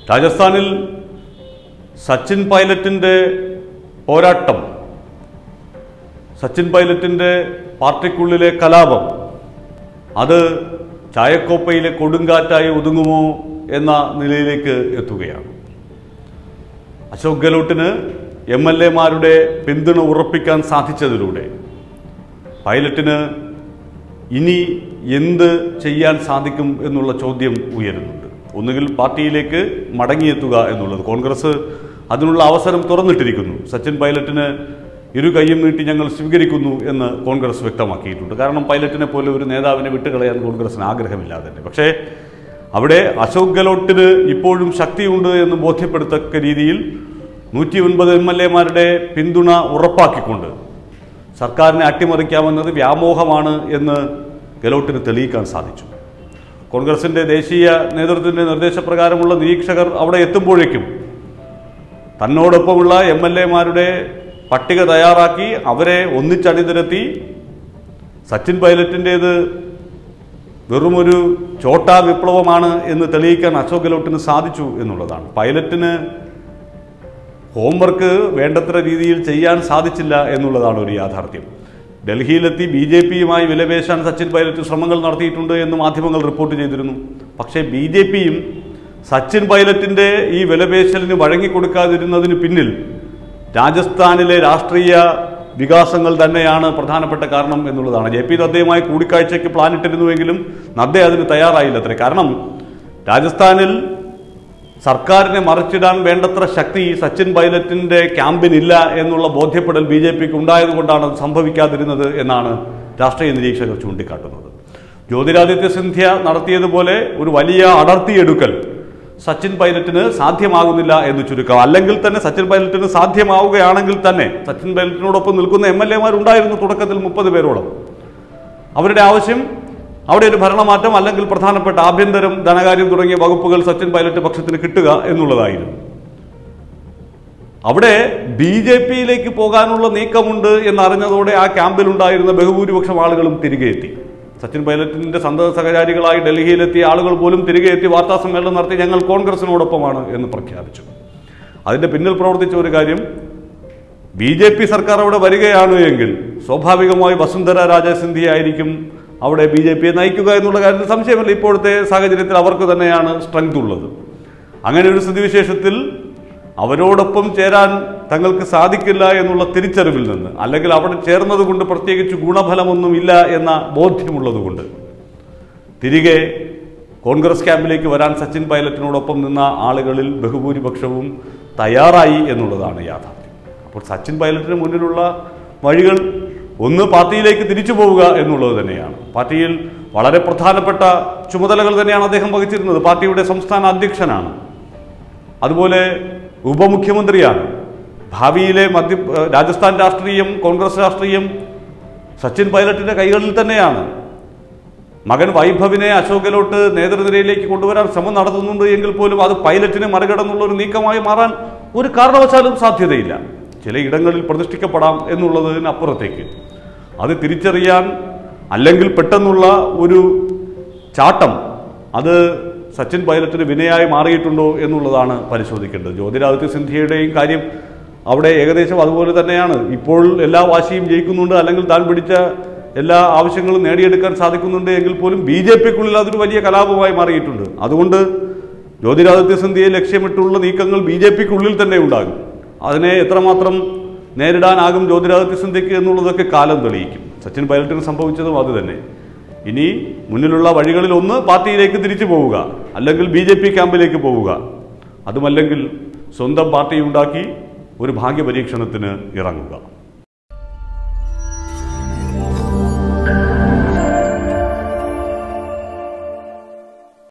രാജസ്ഥാനിൽ സച്ചിൻ പൈലറ്റിൻ്റെ പോരാട്ടം സച്ചിൻ പൈലറ്റിൻ്റെ പാർട്ടിക്കുള്ളിലെ കലാപം അത് ചായക്കോപ്പയിലെ കൊടുങ്കാറ്റായി ഒതുങ്ങുമോ എന്ന നിലയിലേക്ക് എത്തുകയാണ് അശോക് ഗെഹ്ലോട്ടിന് എം എൽ എമാരുടെ പിന്തുണ ഉറപ്പിക്കാൻ സാധിച്ചതിലൂടെ പൈലറ്റിന് ഇനി എന്ത് ചെയ്യാൻ സാധിക്കും എന്നുള്ള ചോദ്യം ഉയരുന്നുണ്ട് ഒന്നുകിൽ പാർട്ടിയിലേക്ക് മടങ്ങിയെത്തുക എന്നുള്ളത് കോൺഗ്രസ് അതിനുള്ള അവസരം തുറന്നിട്ടിരിക്കുന്നു സച്ചിൻ പൈലറ്റിന് ഇരു കൈയും നീട്ടി ഞങ്ങൾ സ്വീകരിക്കുന്നു എന്ന് കോൺഗ്രസ് വ്യക്തമാക്കിയിട്ടുണ്ട് കാരണം പൈലറ്റിനെ പോലെ ഒരു നേതാവിനെ വിട്ടുകളയാൻ കോൺഗ്രസിന് ആഗ്രഹമില്ല തന്നെ പക്ഷേ അവിടെ അശോക് ഗെഹ്ലോട്ടിന് ഇപ്പോഴും ശക്തിയുണ്ട് എന്ന് ബോധ്യപ്പെടുത്തക്ക രീതിയിൽ നൂറ്റി ഒൻപത് എം എൽ എമാരുടെ പിന്തുണ ഉറപ്പാക്കിക്കൊണ്ട് സർക്കാരിനെ അട്ടിമറിക്കാമെന്നത് വ്യാമോഹമാണ് എന്ന് ഗെലോട്ടിന് തെളിയിക്കാൻ സാധിച്ചു കോൺഗ്രസിന്റെ ദേശീയ നേതൃത്വത്തിന്റെ നിർദ്ദേശപ്രകാരമുള്ള നിരീക്ഷകർ അവിടെ എത്തുമ്പോഴേക്കും തന്നോടൊപ്പമുള്ള എം എൽ എമാരുടെ പട്ടിക തയ്യാറാക്കി അവരെ ഒന്നിച്ചണിനിരത്തി സച്ചിൻ പൈലറ്റിൻ്റേത് വെറുമൊരു ചോട്ടാ വിപ്ലവമാണ് എന്ന് തെളിയിക്കാൻ അശോക് ഗെലോട്ടിന് സാധിച്ചു എന്നുള്ളതാണ് പൈലറ്റിന് ഹോംവർക്ക് വേണ്ടത്ര രീതിയിൽ ചെയ്യാൻ സാധിച്ചില്ല എന്നുള്ളതാണ് ഒരു യാഥാർത്ഥ്യം ഡൽഹിയിലെത്തി ബി ജെ പിയുമായി വിലപേശാൻ സച്ചിൻ പൈലറ്റ് ശ്രമങ്ങൾ നടത്തിയിട്ടുണ്ട് എന്ന് മാധ്യമങ്ങൾ റിപ്പോർട്ട് ചെയ്തിരുന്നു പക്ഷേ ബി ജെ പിയും സച്ചിൻ പൈലറ്റിൻ്റെ ഈ വിലപേശലിന് വഴങ്ങിക്കൊടുക്കാതിരുന്നതിന് പിന്നിൽ രാജസ്ഥാനിലെ രാഷ്ട്രീയ വികാസങ്ങൾ തന്നെയാണ് പ്രധാനപ്പെട്ട കാരണം എന്നുള്ളതാണ് ജെ പി നദ്ദയുമായി കൂടിക്കാഴ്ചയ്ക്ക് പ്ലാനിട്ടിരുന്നുവെങ്കിലും നദ്ദ അതിന് തയ്യാറായില്ല അത്രേ കാരണം രാജസ്ഥാനിൽ സർക്കാരിനെ മറിച്ചിടാൻ വേണ്ടത്ര ശക്തി സച്ചിൻ പൈലറ്റിന്റെ ക്യാമ്പിനില്ല എന്നുള്ള ബോധ്യപ്പെടൽ ബി ജെ പിക്ക് ഉണ്ടായതുകൊണ്ടാണ് അത് സംഭവിക്കാതിരുന്നത് എന്നാണ് രാഷ്ട്രീയ നിരീക്ഷകർ ചൂണ്ടിക്കാട്ടുന്നത് ജ്യോതിരാദിത്യ സിന്ധ്യ നടത്തിയതുപോലെ ഒരു വലിയ അടർത്തിയെടുക്കൽ സച്ചിൻ പൈലറ്റിന് സാധ്യമാകുന്നില്ല എന്ന് ചുരുക്കം അല്ലെങ്കിൽ തന്നെ സച്ചിൻ പൈലറ്റിന് സാധ്യമാവുകയാണെങ്കിൽ തന്നെ സച്ചിൻ പൈലറ്റിനോടൊപ്പം നിൽക്കുന്ന എം എൽ എമാരുണ്ടായിരുന്നു തുടക്കത്തിൽ മുപ്പത് പേരോളം അവരുടെ ആവശ്യം അവിടെ ഒരു ഭരണമാറ്റം അല്ലെങ്കിൽ പ്രധാനപ്പെട്ട ആഭ്യന്തരം ധനകാര്യം തുടങ്ങിയ വകുപ്പുകൾ സച്ചിൻ പൈലറ്റ് പക്ഷത്തിന് കിട്ടുക എന്നുള്ളതായിരുന്നു അവിടെ ബി ജെ പിയിലേക്ക് പോകാനുള്ള നീക്കമുണ്ട് എന്നറിഞ്ഞതോടെ ആ ക്യാമ്പിലുണ്ടായിരുന്ന ബഹുഭൂരിപക്ഷം ആളുകളും തിരികെ എത്തി സച്ചിൻ പൈലറ്റിന്റെ സന്തത സഹചാരികളായി ഡൽഹിയിലെത്തിയ ആളുകൾ പോലും തിരികെ എത്തി വാർത്താ സമ്മേളനം നടത്തി ഞങ്ങൾ കോൺഗ്രസിനോടൊപ്പമാണ് എന്ന് പ്രഖ്യാപിച്ചു അതിന്റെ പിന്നിൽ പ്രവർത്തിച്ച ഒരു കാര്യം ബി ജെ പി സർക്കാർ അവിടെ വരികയാണ് എങ്കിൽ സ്വാഭാവികമായി വസുന്ധര രാജ സിന്ധ്യ ആയിരിക്കും അവിടെ ബി ജെ പിയെ നയിക്കുക എന്നുള്ള കാര്യത്തിൽ സംശയമില്ല ഇപ്പോഴത്തെ സാഹചര്യത്തിൽ അവർക്ക് തന്നെയാണ് സ്ട്രെങ്ത് ഉള്ളത് അങ്ങനെ ഒരു സ്ഥിതിവിശേഷത്തിൽ അവരോടൊപ്പം ചേരാൻ തങ്ങൾക്ക് സാധിക്കില്ല എന്നുള്ള തിരിച്ചറിവിൽ നിന്ന് അല്ലെങ്കിൽ അവിടെ ചേർന്നത് കൊണ്ട് പ്രത്യേകിച്ച് ഗുണഫലമൊന്നും ഇല്ല എന്ന ബോധ്യമുള്ളതുകൊണ്ട് തിരികെ കോൺഗ്രസ് ക്യാമ്പിലേക്ക് വരാൻ സച്ചിൻ പൈലറ്റിനോടൊപ്പം നിന്ന ആളുകളിൽ ബഹുഭൂരിപക്ഷവും തയ്യാറായി എന്നുള്ളതാണ് യാഥാർത്ഥ്യം അപ്പോൾ സച്ചിൻ പൈലറ്റിന് മുന്നിലുള്ള വഴികൾ ഒന്ന് പാർട്ടിയിലേക്ക് തിരിച്ചു പോവുക എന്നുള്ളത് തന്നെയാണ് പാർട്ടിയിൽ വളരെ പ്രധാനപ്പെട്ട ചുമതലകൾ തന്നെയാണ് അദ്ദേഹം വഹിച്ചിരുന്നത് പാർട്ടിയുടെ സംസ്ഥാന അധ്യക്ഷനാണ് അതുപോലെ ഉപമുഖ്യമന്ത്രിയാണ് ഭാവിയിലെ മധ്യ രാജസ്ഥാൻ രാഷ്ട്രീയം കോൺഗ്രസ് രാഷ്ട്രീയം സച്ചിൻ പൈലറ്റിന്റെ കൈകളിൽ തന്നെയാണ് മകൻ വൈഭവിനെ അശോക് ഗെഹ്ലോട്ട് നേതൃനിരയിലേക്ക് കൊണ്ടുവരാൻ ശ്രമം നടത്തുന്നുണ്ട് എങ്കിൽ പോലും അത് പൈലറ്റിനെ മറികടന്നുള്ള ഒരു നീക്കമായി മാറാൻ ഒരു കാരണവശാലും സാധ്യതയില്ല ചിലയിടങ്ങളിൽ പ്രതിഷ്ഠിക്കപ്പെടാം എന്നുള്ളതിനപ്പുറത്തേക്ക് അത് തിരിച്ചറിയാൻ അല്ലെങ്കിൽ പെട്ടെന്നുള്ള ഒരു ചാട്ടം അത് സച്ചിൻ പൈലറ്റിന് വിനയായി മാറിയിട്ടുണ്ടോ എന്നുള്ളതാണ് പരിശോധിക്കേണ്ടത് ജ്യോതിരാദിത്യ സിന്ധ്യയുടെയും കാര്യം അവിടെ ഏകദേശം അതുപോലെ തന്നെയാണ് ഇപ്പോൾ എല്ലാ വാശിയും ജയിക്കുന്നുണ്ട് അല്ലെങ്കിൽ താൻ പിടിച്ച എല്ലാ ആവശ്യങ്ങളും നേടിയെടുക്കാൻ സാധിക്കുന്നുണ്ട് എങ്കിൽ പോലും ബി ജെ പിക്കുള്ളിൽ അതൊരു വലിയ കലാപമായി മാറിയിട്ടുണ്ട് അതുകൊണ്ട് ജ്യോതിരാദിത്യ സിന്ധ്യയെ ലക്ഷ്യമിട്ടുള്ള നീക്കങ്ങൾ ബി ജെ പിക്കുള്ളിൽ തന്നെ ഉണ്ടാകും അതിനെ എത്രമാത്രം നേരിടാനാകും ജ്യോതിരാദിത്യ സിന്ധ്യയ്ക്ക് എന്നുള്ളതൊക്കെ കാലം തെളിയിക്കും സച്ചിൻ പൈലറ്റിന് സംഭവിച്ചതും അത് തന്നെ ഇനി മുന്നിലുള്ള വഴികളിൽ ഒന്ന് പാർട്ടിയിലേക്ക് തിരിച്ചു പോവുക അല്ലെങ്കിൽ ബി ജെ പി ക്യാമ്പിലേക്ക് പോവുക അതുമല്ലെങ്കിൽ സ്വന്തം പാർട്ടി ഉണ്ടാക്കി ഒരു ഭാഗ്യപരീക്ഷണത്തിന് ഇറങ്ങുക